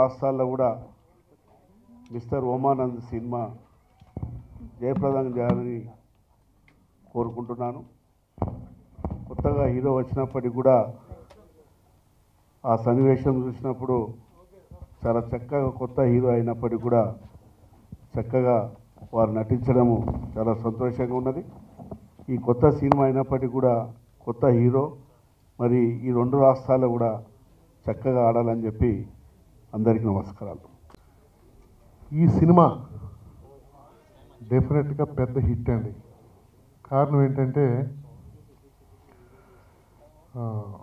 రాష్ట్రాల్లో కూడా mister ఓమానంద్ cinema జయప్రదం చేయాలని కోరుకుంటున్నాను కొత్తగా హీరో వచ్చినప్పటికీ కూడా ఆ సన్నివేశం చూసినప్పుడు చాలా చక్కగా కొత్త హీరో అయినప్పటికీ కూడా చక్కగా వారు నటించడము చాలా సంతోషంగా ఉన్నది ఈ కొత్త సినిమా అయినప్పటికీ కూడా కొత్త హీరో మరి ఈ రెండు రాష్ట్రాలు కూడా చక్కగా ఆడాలని చెప్పి అందరికీ నమస్కారాలు ఈ సినిమా డెఫినెట్గా పెద్ద హిట్ అండి కారణం ఏంటంటే ఆ,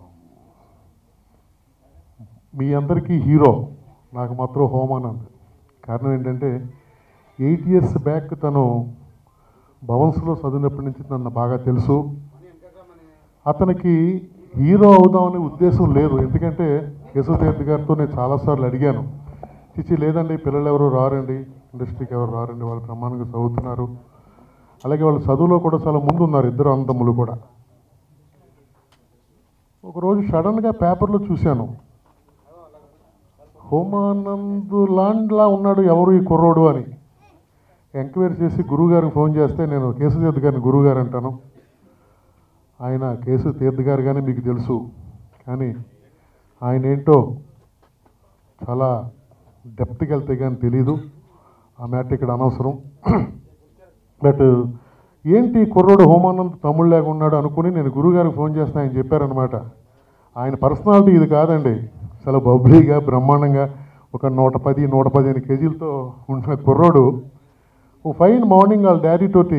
మీ అందరికీ హీరో నాకు మాత్రం హోమానంద్ కారణం ఏంటంటే ఎయిట్ ఇయర్స్ బ్యాక్ తను భవన్స్లో చదివినప్పటి నుంచి నన్ను బాగా తెలుసు అతనికి హీరో అవుదామనే ఉద్దేశం లేదు ఎందుకంటే యశోతీర్థ్ గారితో నేను చాలాసార్లు అడిగాను చిచి లేదండి పిల్లలు ఎవరు రారండి ఇండస్ట్రీకి ఎవరు రారండి వాళ్ళు ప్రమాణంగా చదువుతున్నారు అలాగే వాళ్ళు చదువులో కూడా చాలా ముందు ఉన్నారు ఇద్దరు అందములు కూడా ఒకరోజు సడన్గా పేపర్లో చూశాను హోమానంద్ లాండ్లా ఉన్నాడు ఎవరు ఈ కుర్రోడు అని ఎంక్వైరీ చేసి గురువుగారికి ఫోన్ చేస్తే నేను కేశవతీర్థ్ గారిని గురువుగారు అంటాను ఆయన కేసు తీర్థ గారు కానీ మీకు తెలుసు కానీ ఆయన ఏంటో చాలా డెప్త్కి వెళ్తే కానీ తెలీదు ఆ మ్యాటర్ ఇక్కడ అనవసరం బట్ ఏంటి కుర్రోడు హోమానంద్ తమ్ముడు లేక ఉన్నాడు అనుకుని నేను గురువుగారికి ఫోన్ చేస్తే ఆయన చెప్పారనమాట ఆయన పర్సనాలిటీ ఇది కాదండి చాలా బబ్లీగా బ్రహ్మాండంగా ఒక నూట పది నూట పదిహేను కేజీలతో ఉన్న కుర్రోడు ఓ ఫైన్ మార్నింగ్ వాళ్ళ డాడీ తోటి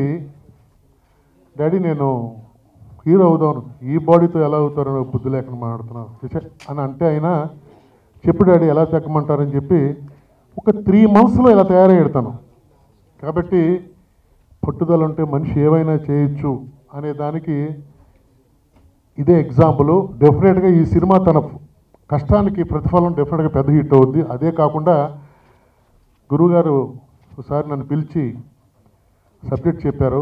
డాడీ నేను హీరో అవుదాను ఈ బాడీతో ఎలా అవుతారో బుద్ధి లేకుండా మాట్లాడుతున్నాను ఛే, అని అంటే అయినా చెప్పు డాడీ ఎలా చెక్కమంటారని చెప్పి ఒక త్రీ మంత్స్లో ఇలా తయారయ్యాడు తను కాబట్టి పట్టుదల ఉంటే మనిషి ఏవైనా చేయొచ్చు అనే దానికి ఇదే ఎగ్జాంపుల్ డెఫినెట్గా ఈ సినిమా తన కష్టానికి ప్రతిఫలం డెఫినెట్గా పెద్ద హిట్ అవుద్ది అదే కాకుండా గురువుగారు ఒకసారి నన్ను పిలిచి సబ్జెక్ట్ చెప్పారు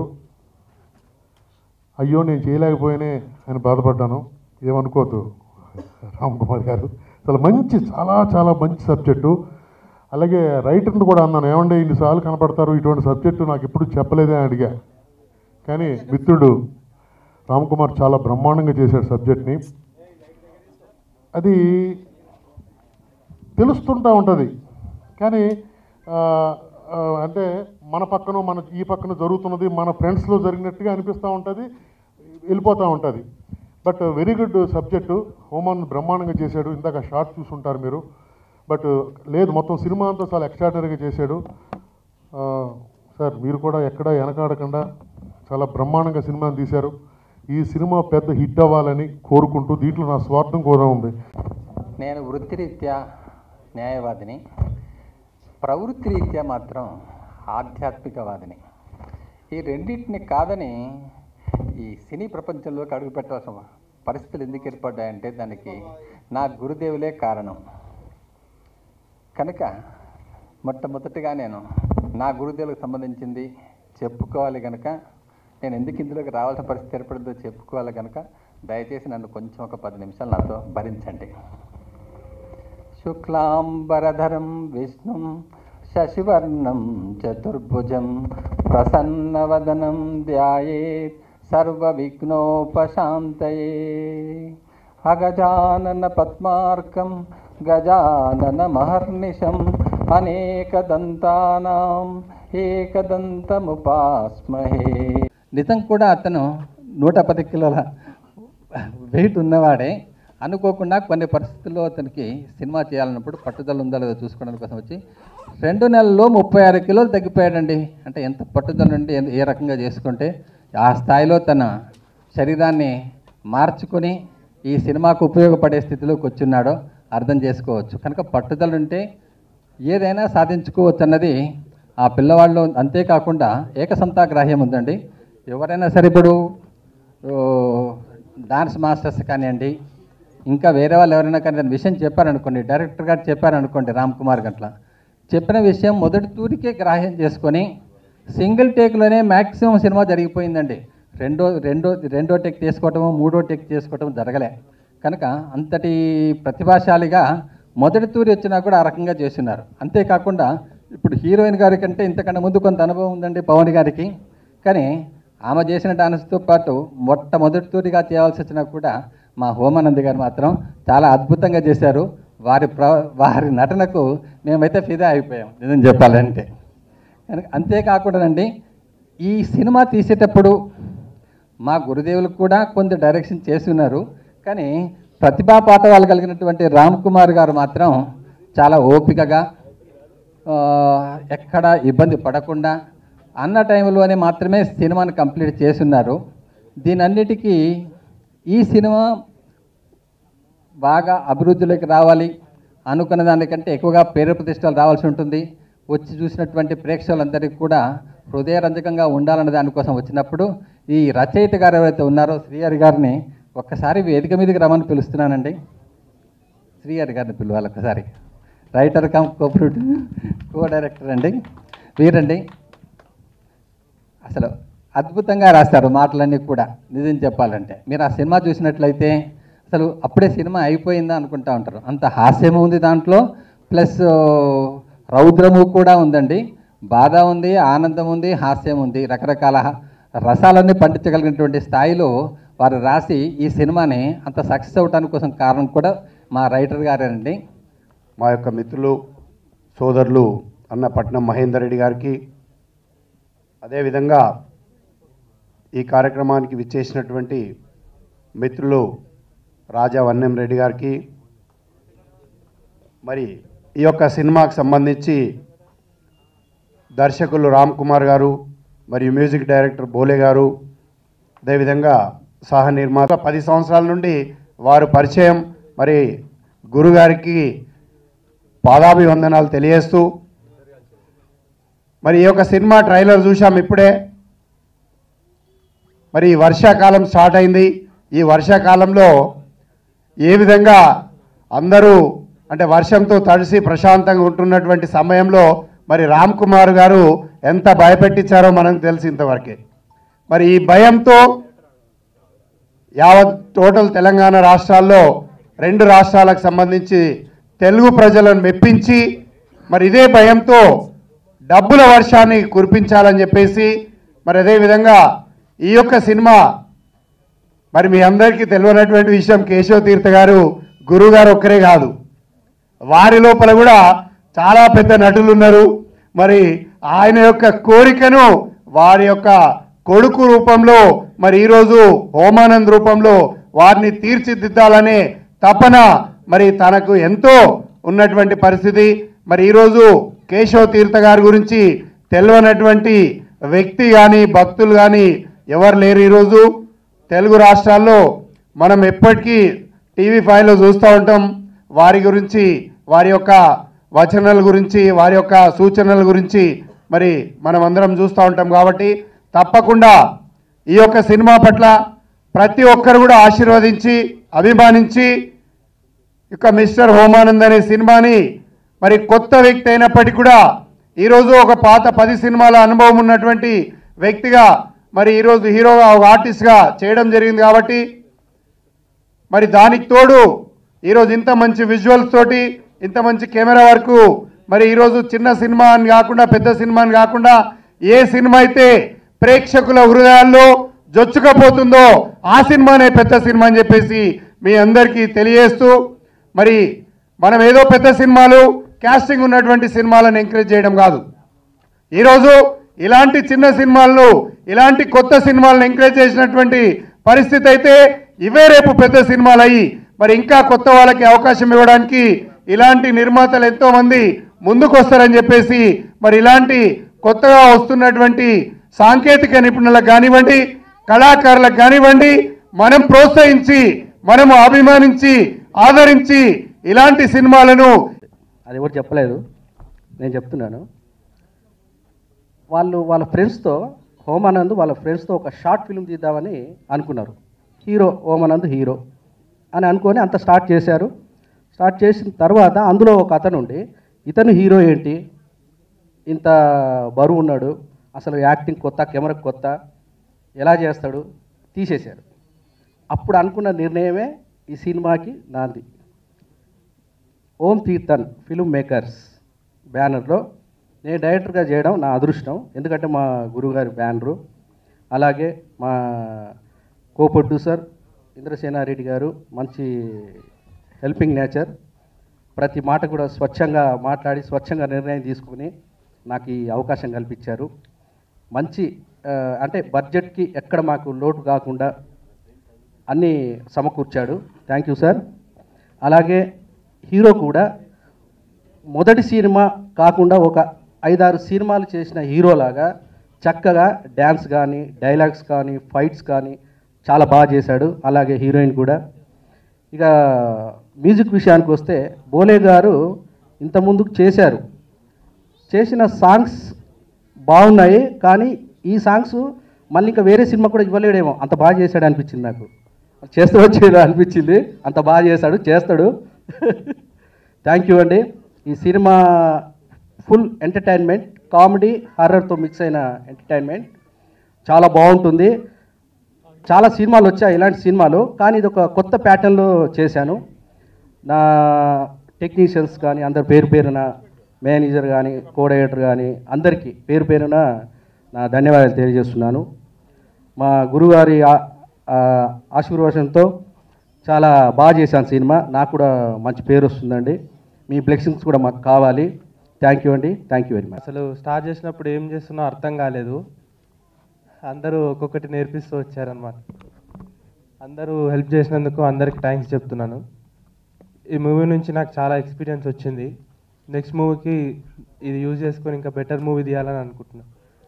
అయ్యో నేను చేయలేకపోయానే అని బాధపడ్డాను ఏమనుకోవద్దు రామ్ కుమార్ గారు చాలా మంచి చాలా చాలా మంచి సబ్జెక్టు అలాగే రైటర్ని కూడా అన్నాను ఏమంటే ఇన్నిసార్లు కనపడతారు ఇటువంటి సబ్జెక్టు నాకు ఎప్పుడు చెప్పలేదే అని అడిగా కానీ మిత్రుడు రామ్ కుమార్ చాలా బ్రహ్మాండంగా చేశాడు సబ్జెక్ట్ని అది తెలుస్తుంటా ఉంటుంది కానీ ఆ, ఆ, అంటే మన పక్కన మన ఈ పక్కన జరుగుతున్నది మన ఫ్రెండ్స్లో జరిగినట్టుగా అనిపిస్తూ ఉంటుంది వెళ్ళిపోతూ ఉంటుంది but very good subject Homan బ్రహ్మాండంగా చేశాడు ఇందాక షార్ట్ చూసుంటారు మీరు బట్ లేదు మొత్తం సినిమా అంతా చాలా ఎక్స్ట్రాడనరీగా చేశాడు ఆ, సార్ మీరు కూడా ఎక్కడ వెనకాడకుండా చాలా బ్రహ్మాండంగా సినిమాని తీశారు ఈ సినిమా పెద్ద హిట్ అవ్వాలని కోరుకుంటూ దీంట్లో నా స్వార్థం కూడా ఉంది నేను వృత్తిరీత్యా న్యాయవాదిని ప్రవృత్తిరీత్యా మాత్రం ఆధ్యాత్మికవాదిని ఈ రెండింటిని కాదని ఈ సినీ ప్రపంచంలోకి అడుగుపెట్టాల్సిన పరిస్థితులు ఎందుకు ఏర్పడ్డాయంటే దానికి నా గురుదేవులే కారణం కనుక మొట్టమొదటిగా నేను నా గురుదేవులకు సంబంధించింది చెప్పుకోవాలి కనుక నేను ఎందుకు ఇందులోకి రావాల్సిన పరిస్థితి ఏర్పడిందో చెప్పుకోవాలి కనుక దయచేసి నన్ను కొంచెం ఒక పది నిమిషాలు నాతో భరించండి శుక్లాంబరధరం విష్ణుం శశివర్ణం చతుర్భుజం ప్రసన్నవదనం ధ్యాయేత్ సర్వవిఘ్నోపశాంతయే అగజానన పద్మార్కం గజానన మహర్నిశం అనేకదంతానాం ఏకదంతముపాస్మహే నిజం కూడా అతను నూట పది కిలోల వెయిట్ ఉన్నవాడే అనుకోకుండా కొన్ని పరిస్థితుల్లో అతనికి సినిమా చేయాలన్నప్పుడు పట్టుదల ఉందా లేదో చూసుకోవడానికి కోసం వచ్చి రెండు నెలల్లో ముప్పై ఆరు కిలోలు తగ్గిపోయాడండి అంటే ఎంత పట్టుదల నుండి ఏ- ఏ రకంగా చేసుకుంటే ఆ స్థాయిలో తన శరీరాన్ని మార్చుకొని ఈ సినిమాకు ఉపయోగపడే స్థితిలోకి వచ్చున్నాడో అర్థం చేసుకోవచ్చు కనుక పట్టుదల ఉంటే ఏదైనా సాధించుకోవచ్చు అన్నది ఆ పిల్లవాళ్ళు అంతేకాకుండా ఏకసంతాగ్రాహ్యం ఉందండి ఎవరైనా సరే ఇప్పుడు ఓ, డాన్స్ మాస్టర్స్ కానివ్వండి ఇంకా వేరే వాళ్ళు ఎవరైనా కానీ దాని విషయం చెప్పారనుకోండి డైరెక్టర్ గారు చెప్పారనుకోండి రామ్ కుమార్ గట్ల చెప్పిన విషయం మొదటి తూరికే గ్రాహ్యం చేసుకొని సింగిల్ టేక్లోనే మ్యాక్సిమం సినిమా జరిగిపోయిందండి రెండో రెండో రెండో టేక్ చేసుకోవటము మూడో టేక్ చేసుకోవటం జరగలే కనుక అంతటి ప్రతిభాశాలిగా మొదటి తూరి వచ్చినా కూడా ఆ రకంగా చేస్తున్నారు అంతేకాకుండా ఇప్పుడు హీరోయిన్ గారి కంటే ఇంతకన్నా ముందు కొంత అనుభవం ఉందండి పవన్ గారికి కానీ ఆమె చేసిన డాన్స్తో పాటు మొట్టమొదటి తూరిగా చేయాల్సి వచ్చినా కూడా మా హోమానంద్ గారు మాత్రం చాలా అద్భుతంగా చేశారు వారి ప్ర వారి నటనకు మేమైతే ఫిదా అయిపోయాం నిజం చెప్పాలంటే కనుక అంతేకాకుండానండి ఈ సినిమా తీసేటప్పుడు మా గురుదేవులకు కూడా కొంత డైరెక్షన్ చేసి ఉన్నారు కానీ ప్రతిభా పాఠవాలు కలిగినటువంటి రామ్ కుమార్ గారు మాత్రం చాలా ఓపికగా ఆ, ఎక్కడ ఇబ్బంది పడకుండా అన్న టైంలోనే మాత్రమే సినిమాని కంప్లీట్ చేస్తున్నారు దీనన్నిటికీ ఈ సినిమా బాగా అభివృద్ధిలోకి రావాలి అనుకున్న దానికంటే ఎక్కువగా పేరు ప్రతిష్టలు రావాల్సి ఉంటుంది వచ్చి చూసినటువంటి ప్రేక్షకులందరికీ కూడా హృదయరంజకంగా ఉండాలన్న దానికోసం వచ్చినప్పుడు ఈ రచయిత గారు ఎవరైతే ఉన్నారో శ్రీహరి గారిని ఒక్కసారి వేదిక మీదకి రమ్మని పిలుస్తున్నానండి శ్రీహరి గారిని పిలవాలి ఒకసారి writer cum co co director అండి వీరండి అసలు అద్భుతంగా రాస్తారు మాటలన్నీ కూడా నిజం చెప్పాలంటే మీరు ఆ సినిమా చూసినట్లయితే అసలు అప్పుడే సినిమా అయిపోయిందా అనుకుంటా ఉంటారు అంత హాస్యము ఉంది దాంట్లో ప్లస్ రౌద్రము కూడా ఉందండి బాధ ఉంది ఆనందం ఉంది హాస్యం ఉంది రకరకాల రసాలన్నీ పండించగలిగినటువంటి స్థాయిలో వారు రాసి ఈ సినిమాని అంత సక్సెస్ అవడానికి కోసం కారణం కూడా మా రైటర్ గారేనండి మా యొక్క మిత్రులు సోదరులు అన్న పట్నం మహేందర్ రెడ్డి గారికి అదేవిధంగా ఈ కార్యక్రమానికి విచ్చేసినటువంటి మిత్రులు రాజా వన్నెం రెడ్డి గారికి మరి ఈ యొక్క సినిమాకు సంబంధించి దర్శకులు రామ్ కుమార్ గారు మరియు మ్యూజిక్ డైరెక్టర్ బోలే గారు అదేవిధంగా సహ నిర్మాత పది సంవత్సరాల నుండి వారు పరిచయం మరి గురుగారికి పాదాభివందనాలు తెలియజేస్తూ మరి ఈ యొక్క సినిమా ట్రైలర్ చూసాం ఇప్పుడే మరి ఈ వర్షాకాలం స్టార్ట్ అయింది ఈ వర్షాకాలంలో ఏ విధంగా అందరూ అంటే వర్షంతో తడిసి ప్రశాంతంగా ఉంటున్నటువంటి సమయంలో మరి రామ్ కుమార్ గారు ఎంత భయపెట్టించారో మనకు తెలిసి ఇంతవరకే మరి ఈ భయంతో యావత్ టోటల్ తెలంగాణ రాష్ట్రాల్లో రెండు రాష్ట్రాలకు సంబంధించి తెలుగు ప్రజలను మెప్పించి మరి ఇదే భయంతో డబ్బుల వర్షాన్ని కురిపించాలని చెప్పేసి మరి అదేవిధంగా ఈ యొక్క సినిమా మరి మీ అందరికీ తెలియనటువంటి విషయం కేశవ తీర్థ గారు గురువు గారు ఒక్కరే కాదు వారి లోపల కూడా చాలా పెద్ద నటులు ఉన్నారు మరి ఆయన యొక్క కోరికను వారి యొక్క కొడుకు రూపంలో మరి ఈరోజు హోమానంద్ రూపంలో వారిని తీర్చిదిద్దాలనే తపన మరి తనకు ఎంతో ఉన్నటువంటి పరిస్థితి మరి ఈరోజు కేశవ తీర్థ గారి గురించి తెలియనటువంటి వ్యక్తి కానీ భక్తులు కానీ ఎవరు లేరు ఈరోజు తెలుగు రాష్ట్రాల్లో మనం ఎప్పటికీ టీవీ ఫైవ్లో చూస్తూ ఉంటాం వారి గురించి వారి యొక్క వచనాల గురించి వారి యొక్క సూచనల గురించి మరి మనం అందరం చూస్తూ ఉంటాం కాబట్టి తప్పకుండా ఈ యొక్క సినిమా పట్ల ప్రతి ఒక్కరు కూడా ఆశీర్వదించి అభిమానించి ఇక మిస్టర్ హోమానంద్ అనే సినిమాని మరి కొత్త వ్యక్తి అయినప్పటికీ కూడా ఈరోజు ఒక పాత పది సినిమాల అనుభవం ఉన్నటువంటి వ్యక్తిగా మరి ఈరోజు హీరోగా ఒక ఆర్టిస్ట్గా చేయడం జరిగింది కాబట్టి మరి దానికి తోడు ఈరోజు ఇంత మంచి విజువల్స్ తోటి ఇంత మంచి కెమెరా వరకు మరి ఈరోజు చిన్న సినిమా అని కాకుండా పెద్ద సినిమా అని కాకుండా ఏ సినిమా అయితే ప్రేక్షకుల హృదయాల్లో జొచ్చుకపోతుందో ఆ సినిమానే పెద్ద సినిమా అని చెప్పేసి మీ అందరికీ తెలియజేస్తూ మరి మనం ఏదో పెద్ద సినిమాలు కాస్టింగ్ ఉన్నటువంటి సినిమాలను ఎంకరేజ్ చేయడం కాదు ఈరోజు ఇలాంటి చిన్న సినిమాలను ఇలాంటి కొత్త సినిమాలను ఎంకరేజ్ చేసినటువంటి పరిస్థితి అయితే ఇవే రేపు పెద్ద సినిమాలు అయ్యి మరి ఇంకా కొత్త వాళ్ళకి అవకాశం ఇవ్వడానికి ఇలాంటి నిర్మాతలు ఎంతో మంది ముందుకు వస్తారని చెప్పేసి మరి ఇలాంటి కొత్తగా వస్తున్నటువంటి సాంకేతిక నిపుణులకు కానివ్వండి కళాకారులకు కానివ్వండి మనం ప్రోత్సహించి మనము అభిమానించి ఆదరించి ఇలాంటి సినిమాలను అది ఎవరు చెప్పలేదు నేను చెప్తున్నాను వాళ్ళు వాళ్ళ ఫ్రెండ్స్తో హోమానంద్ వాళ్ళ ఫ్రెండ్స్తో ఒక షార్ట్ ఫిల్మ్ తీద్దామని అనుకున్నారు హీరో హోమానంద్ హీరో అని అనుకొని అంత స్టార్ట్ చేశారు స్టార్ట్ చేసిన తర్వాత అందులో ఒక అతను ఉండి ఇతను హీరో ఏంటి ఇంత బరువు ఉన్నాడు అసలు యాక్టింగ్ కొత్త కెమెరా కొత్త ఎలా చేస్తాడు తీసేశారు అప్పుడు అనుకున్న నిర్ణయమే ఈ సినిమాకి నాంది ఓం తీర్థన్ ఫిల్మ్ మేకర్స్ బ్యానర్లో నేను డైరెక్టర్గా చేయడం నా అదృష్టం ఎందుకంటే మా గురువుగారి బ్యానరు అలాగే మా కో ప్రొడ్యూసర్ ఇంద్రసేనారెడ్డి గారు మంచి హెల్పింగ్ నేచర్ ప్రతి మాట కూడా స్వచ్ఛంగా మాట్లాడి స్వచ్ఛంగా నిర్ణయం తీసుకుని నాకు ఈ అవకాశం కల్పించారు మంచి ఆ, అంటే బడ్జెట్కి ఎక్కడ మాకు లోటు కాకుండా అన్నీ సమకూర్చాడు థ్యాంక్ యూ సార్ అలాగే హీరో కూడా మొదటి సినిమా కాకుండా ఒక ఐదారు సినిమాలు చేసిన హీరోలాగా చక్కగా డ్యాన్స్ కానీ డైలాగ్స్ కానీ ఫైట్స్ కానీ చాలా బాగా చేశాడు అలాగే హీరోయిన్ కూడా ఇక మ్యూజిక్ విషయానికి వస్తే బోలే గారు ఇంత ముందుకు చేశారు చేసిన సాంగ్స్ బాగున్నాయి కానీ ఈ సాంగ్స్ మళ్ళీ ఇంకా వేరే సినిమా కూడా ఇవ్వలేడేమో అంత బాగా చేశాడు అనిపించింది నాకు చేస్తూ వచ్చేది అనిపించింది అంత బాగా చేశాడు చేస్తాడు థ్యాంక్ యూ అండి ఈ సినిమా ఫుల్ ఎంటర్టైన్మెంట్ కామెడీ హర్రర్తో మిక్స్ అయిన ఎంటర్టైన్మెంట్ చాలా బాగుంటుంది చాలా సినిమాలు వచ్చాయి ఇలాంటి సినిమాలు కానీ ఇది ఒక కొత్త ప్యాటర్న్లో చేశాను నా టెక్నీషియన్స్ కానీ అందరి పేరు పేరున మేనేజర్ కానీ కోఆర్డినేటర్ కానీ అందరికీ పేరు పేరున నా ధన్యవాదాలు తెలియజేస్తున్నాను మా గురుగారి ఆ- ఆ ఆశీర్వాదంతో చాలా బాగా చేశాను సినిమా నాకు కూడా మంచి పేరు వస్తుందండి మీ బ్లెస్సింగ్స్ కూడా మాకు కావాలి థ్యాంక్ యూ అండి థ్యాంక్ యూ వెరీ మచ్ అసలు స్టార్ట్ చేసినప్పుడు ఏం చేస్తున్నా అర్థం కాలేదు అందరూ ఒక్కొక్కటి నేర్పిస్తూ వచ్చారనమాట అందరూ హెల్ప్ చేసినందుకు అందరికి థ్యాంక్స్ చెప్తున్నాను ఈ మూవీ నుంచి నాకు చాలా ఎక్స్పీరియన్స్ వచ్చింది నెక్స్ట్ మూవీకి ఇది యూజ్ చేసుకొని ఇంకా బెటర్ మూవీ తీయాలని అనుకుంటున్నాను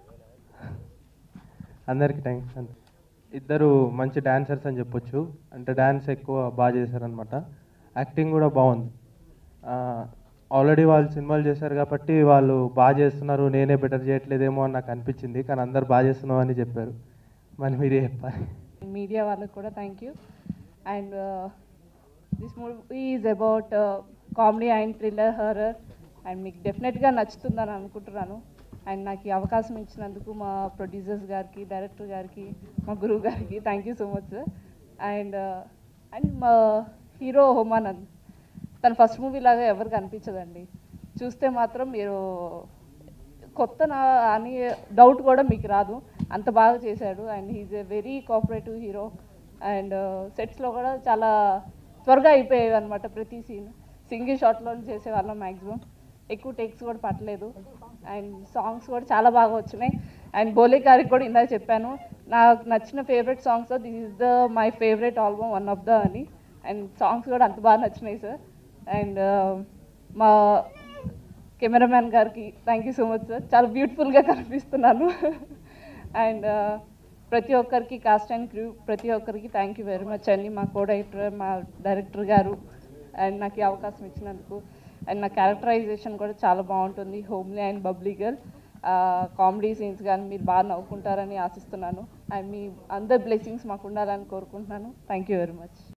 అందరికి థ్యాంక్స్ అంతే ఇద్దరు మంచి డాన్సర్స్ అని చెప్పొచ్చు అంటే డ్యాన్స్ ఎక్కువ బాగా చేశారనమాట యాక్టింగ్ కూడా బాగుంది ఆల్రెడీ వాళ్ళు సినిమాలు చేశారు కాబట్టి వాళ్ళు బాగా చేస్తున్నారు నేనే బెటర్ చేయట్లేదేమో అని నాకు అనిపించింది కానీ అందరు బాగా చేస్తున్నావు అని చెప్పారు మరి మీరే చెప్పాలి మీడియా వాళ్ళకి కూడా thank you and this movie is about comedy and thriller horror and మీకు డెఫినెట్గా నచ్చుతుందని అనుకుంటున్నాను అండ్ నాకు ఈ అవకాశం ఇచ్చినందుకు మా ప్రొడ్యూసర్స్ గారికి డైరెక్టర్ గారికి మా గురువు గారికి thank you so much sir and and మా హీరో హోమానంద్ తన ఫస్ట్ మూవీ లాగా ఎవరికి అనిపించదండి చూస్తే మాత్రం మీరు కొత్త నా అని డౌట్ కూడా మీకు రాదు అంత బాగా చేశాడు and he's a very cooperative hero and సెట్స్లో కూడా చాలా త్వరగా అయిపోయేవి అనమాట ప్రతి సీన్ సింగిల్ షాట్లో చేసేవాళ్ళం మ్యాక్సిమం ఎక్కువ టేక్స్ కూడా పట్టలేదు అండ్ సాంగ్స్ కూడా చాలా బాగా వచ్చినాయి అండ్ బోలే గారికి కూడా ఇందాక చెప్పాను నాకు నచ్చిన favourite songs this is the my favourite album one of the అని అండ్ సాంగ్స్ కూడా అంత బాగా నచ్చినాయి సార్ అండ్ మా కెమెరామ్యాన్ గారికి thank you so much sir చాలా బ్యూటిఫుల్గా కనిపిస్తున్నాను అండ్ ప్రతి ఒక్కరికి కాస్ట్ అండ్ క్రూ ప్రతి ఒక్కరికి థ్యాంక్ యూ వెరీ మచ్ అండి మా కో డైరెక్టర్ మా డైరెక్టర్ గారు అండ్ నాకు ఈ అవకాశం ఇచ్చినందుకు అండ్ నా క్యారెక్టరైజేషన్ కూడా చాలా బాగుంటుంది homely and bubbly girl comedy scenes కానీ మీరు బాగా నవ్వుకుంటారని ఆశిస్తున్నాను అండ్ మీ అందరి బ్లెస్సింగ్స్ మాకు ఉండాలని కోరుకుంటున్నాను థ్యాంక్ యూ వెరీ మచ్